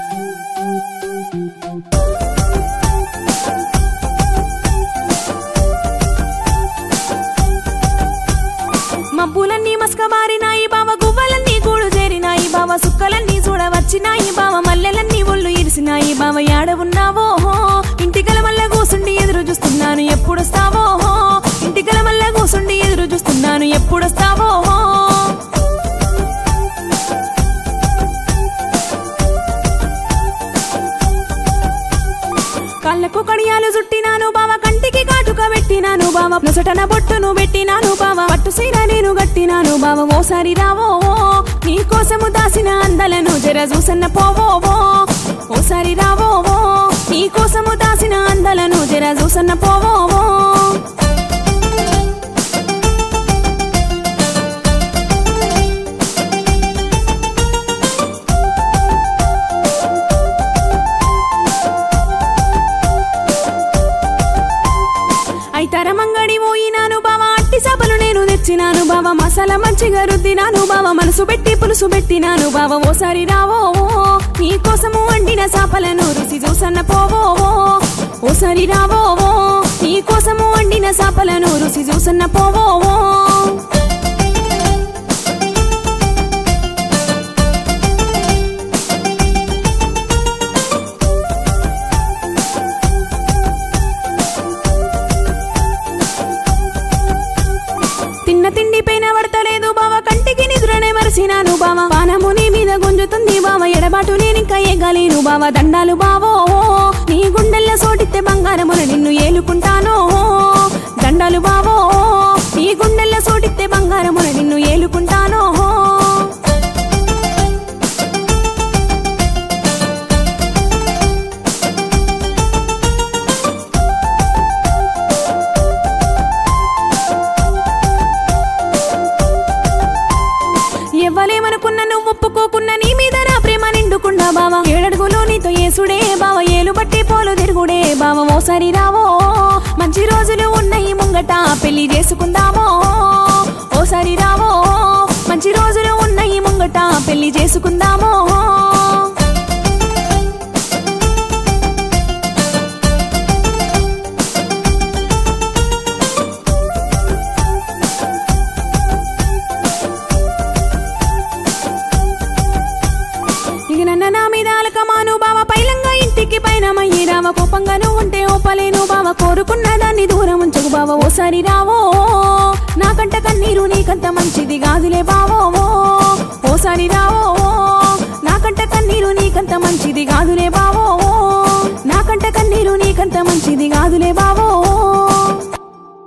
మబ్బులన్నీ మస్కబారినాయి బావ గువ్వలన్నీ గూడు చేరినాయి బావ సుక్కలన్నీ చూడవచ్చినాయి బావ మల్లెలన్నీ ఒళ్ళు ఇరిసినాయి బావ యాడ ఉన్నావో ఇంటికల మల్ల కూసుండి ఎదురు చూస్తున్నాను ఎప్పుడొస్తావో ఇంటికల మల్ల కూసుండి ఎదురు చూస్తున్నాను ఎప్పుడొస్తావో కళ్ళకు కడియాలు చుట్టినాను బావ కంటికి కాటుక పెట్టినాను బావ నొసటన బొట్టును పెట్టినాను బావ పట్టు సీర నేను గట్టినాను బావ ఓసారి రావో నీ కోసము దాసిన అందలను జర చూసన్న పోవో ఓసారి రావో నీ కోసము దాసిన అందలను జర చూసన్న పోవో అయితర మంగడి పోయినాను బావ అట్టి సభలు నేను తెచ్చినాను బావ మసాలా మంచిగా రుద్దినాను బావ మనసు పెట్టి పులుసు పెట్టినాను బావ ఓసారి రావో నీ కోసము వండిన సాపలను రుచి చూసన్న పోవో ఓసారి రావో నీ కోసము వండిన సాపలను రుచి చూసన్న పోవో తిన్న తిండి పైన పడతలేదు బావ కంటికి నిద్రనే మరిసినాను బావ పానము నీ మీద గుంజుతుంది బావ ఎడబాటు నేనింకా ఏగలేను బావ దండాలు బావో నీ గుండెల్లో సోటితే బంగారమును నిన్ను ఏలుకుంటాను దండాలు బావో నీ గుండెల్లో సోటితే బంగారమును నిన్ను ఏలుకుంటాను ఎవ్వలేమనుకున్న నువ్వు ఒప్పుకోకున్న నీ మీద నా ప్రేమ నిండుకుండా బావ ఏడడుగులో నీతో ఏసుడే బావ ఏలు బట్టి పోలు తిరుగుడే బావ ఓసారి రావో మంచి రోజులు ఉన్నాయి ముంగట పెళ్లి చేసుకుందామో ఓసారి రావో మంచి రోజులు ఉన్నాయి ముంగట పెళ్లి చేసుకుందామో ఇక నన్న నా మీద అలకమాను బావ పైలంగా ఇంటికి పైన మయ్యి రావ కోపంగా నువ్వు ఉంటే ఓపలేను బావ కోరుకున్న దాన్ని దూరం ఉంచకు బావ ఓసారి రావో నాకంట కన్నీరు నీకంత మంచిది కాదులే బావో